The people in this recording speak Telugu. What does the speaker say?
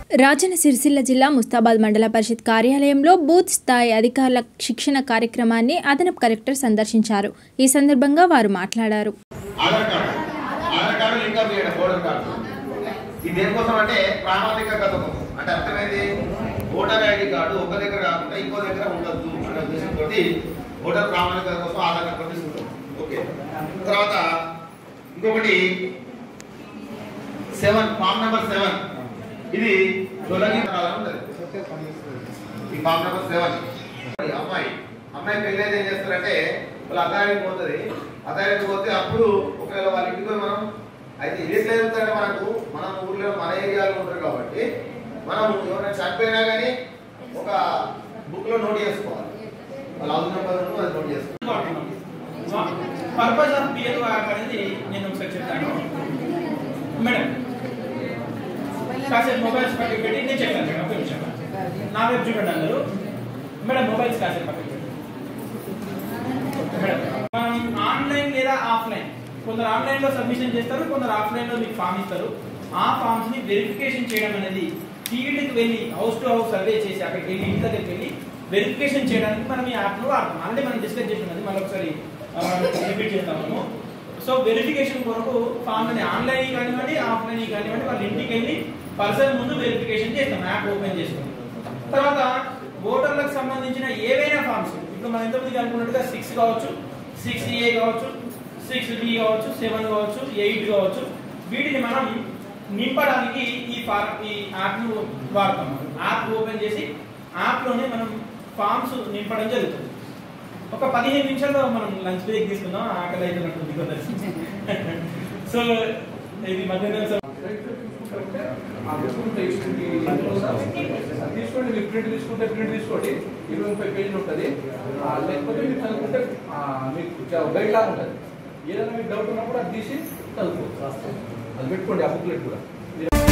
రాజన్న సిరిసిల్ల జిల్లా ముస్తాబాద్ మండల పరిషత్ కార్యాలయంలో బూత్ స్థాయి అధికారుల శిక్షణ కార్యక్రమాన్ని అదనపు కలెక్టర్ సందర్శించారు ఈ సందర్భంగా వారు మాట్లాడారు Aadhaar card Aadhaar card link up చేయడం ఓటర్ కార్డు ఇది దేనికోసం అంటే ప్రామాణిక గత కోసం అంటే అర్థమైంది ఓటర్ ఐడి కార్డు ఒక దగ్గర కాకుండా ఇంకో దగ్గర ఉండొద్దు అనే ఉద్దేశంతో ఓటర్ ప్రామాణికత కోసం ఆధార్ కార్డు తీసుకుంటాం ఓకే తర్వాత ఇంకొకటి సెవెన్ ఫామ్ నెంబర్ సెవెన్ ఇది తొలగించాలని ఉంటుంది ఈ ఫామ్ నెంబర్ సెవెన్ అమ్మాయి అమ్మాయి పెళ్ళి అయితే ఏం చేస్తారంటే వాళ్ళ అథారిటీ పోతుంది అథారిటీ పోతే అప్పుడు ఒకవేళ వాళ్ళ ఇంటికి పోయి మనం అయితే ఇది ఎట్లా జరుగుతుందంటే మనకు మన ఊర్లో మన ఏరియాలో ఉంటారు కాబట్టి మనం ఎవరైనా చనిపోయినా కానీ ఒక బుక్ లో నోట్ చేసుకోవాలి వాళ్ళ హౌస్ నెంబర్ అది నోట్ చేసుకోవాలి పర్పస్ ఆఫ్ పిఎల్ యాప్ అనేది నేను ఒకసారి చెప్తాను మేడం కాసేపు మొబైల్స్ పక్కకి పెట్టి నేను చెప్తాను మేడం ఒక నిమిషం నా వైపు చూడండి అందరూ మేడం మొబైల్స్ కాసేపు పక్కకి పెట్టి మేడం మనం ఆన్లైన్ లేదా ఆఫ్లైన్ కొందరు ఆన్లైన్ లో సబ్మిషన్ చేస్తారు కొందరు ఆఫ్లైన్ లో మీకు ఫామ్ ఇస్తారు ఆ ఫామ్స్ ని వెరిఫికేషన్ చేయడం అనేది ఫీల్డ్ కి వెళ్ళి హౌస్ టు హౌస్ సర్వే చేసి అక్కడికి వెళ్ళి ఇంటి దగ్గరికి వెళ్ళి వెరిఫికేషన్ చేయడానికి మనం ఈ యాప్ ను వాడతాం ఆల్రెడీ మనం డిస్కస్ చేసినది మళ్ళీ ఒకసారి రిపీట్ చేస్తాము సో వెరిఫికేషన్ కొరకు ఫామ్ ని ఆన్లైన్ కానివ్వండి ఆఫ్లైన్ కానివ్వండి వాళ్ళ ఇంటికి వెళ్ళి పర్సన్ ముందు వెరిఫికేషన్ చేస్తాం యాప్ ఓపెన్ చేస్తాం తర్వాత ఓటర్లకు సంబంధించిన ఏవైనా ఫామ్స్ ఇప్పుడు మనం ఎంతమందికి అనుకున్నట్టుగా సిక్స్ కావచ్చు సిక్స్ ఏ కావచ్చు సిక్స్ బి కావచ్చు సెవెన్ కావచ్చు ఎయిట్ కావచ్చు వీటిని మనం నింపడానికి ఈ ఫార్ ఈ యాప్ను వాడతాం యాప్ ఓపెన్ చేసి యాప్లోనే మనం ఫామ్స్ నింపడం జరుగుతుంది ఒక పదిహేను నిమిషాల్లో మనం లంచ్ బ్రేక్ తీసుకుందాం ఆకలి అవుతున్నట్టుంది కొందరు సో ఇది మధ్యాహ్నం స- ఆ బుక్ తీసుకుంటే అది తీసుకోండి మీరు ప్రింట్ తీసుకుంటే ప్రింట్ తీసుకోండి ఇరవై ముప్పై పేజీలు ఉంటుంది ఆ, లేకపోతే మీరు చదువుకుంటే ఆ, మీకు గైడ్ లాగా ఉంటుంది ఏదైనా మీకు డౌట్ ఉన్నప్పుడు అది తీసి చదువుకోవచ్చు అది పెట్టుకోండి ఆ బుక్లెట్ కూడా